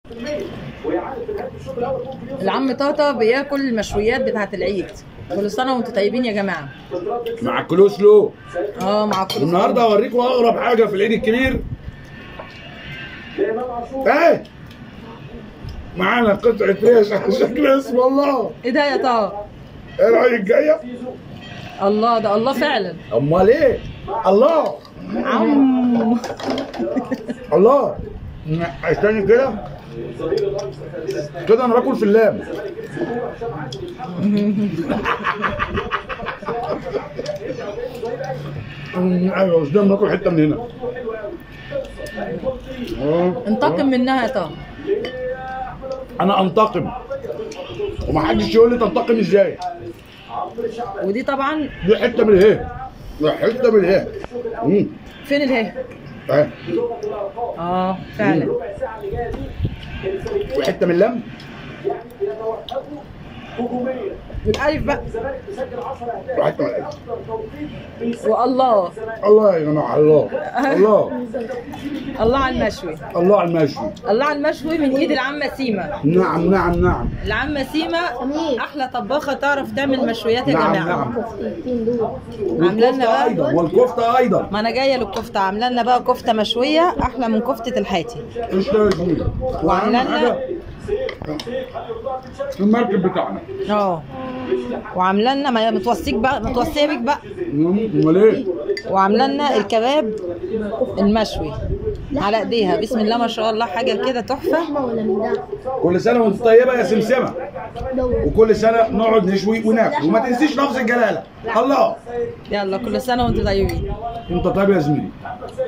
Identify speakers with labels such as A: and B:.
A: العم طاطا بياكل المشويات بتاعت العيد كل سنه وانتم طيبين يا جماعه
B: مع الكلوسلو
A: اه مع كل
B: النهارده هوريكم اغرب حاجه في العيد الكبير ايه معانا قطعه ريش على شكل اسم الله
A: ايه ده يا طه
B: ايه رايك جايه
A: الله ده الله فعلا
B: امال ايه الله
A: عم
B: الله استني كده كده انا باكل في اللام أمم، ايوه بس ده بناكل حته من هنا آه.
A: انتقم منها يا طه
B: انا انتقم ومحدش يقول لي تنتقم ازاي
A: ودي طبعا
B: دي حته من الايه دي حته من الايه امم
A: فين اله
B: اهي
A: اه فعلا
B: وحته من اللم
A: والالف بقى
B: وحته من القلب
A: والله
B: الله يا جماعه الله الله
A: الله على المشوي
B: الله على المشوي
A: الله على المشوي من ايد العمه سيما
B: نعم نعم نعم
A: العمه سيما احلى طباخه تعرف تعمل مشويات يا
B: نعم
A: جماعه
B: نعم
A: عامله لنا
B: والكفته
A: بقى
B: ايضا والكفته ايضا
A: ما انا جايه للكفته عامله لنا بقى كفته مشويه احلى من كفته الحاتي
B: قشطه يا زميلي واهم
A: وعاملة لنا-
B: حاجه المركب بتاعنا
A: اه وعامله لنا ما هي متوصيك بقى متوصيه بيك بقى
B: مم، امال ايه
A: وعامله لنا الكباب المشوي على ايديها بسم الله ما شاء الله حاجه كده تحفه
C: ولا من ده
B: كل سنه وانت طيبه يا سمسمه
C: دور
B: وكل سنه نقعد نشوي وناكل وما تنسيش لفظ الجلاله الله
A: يلا كل سنه وانتم طيبين
B: انت طيب يا زميلي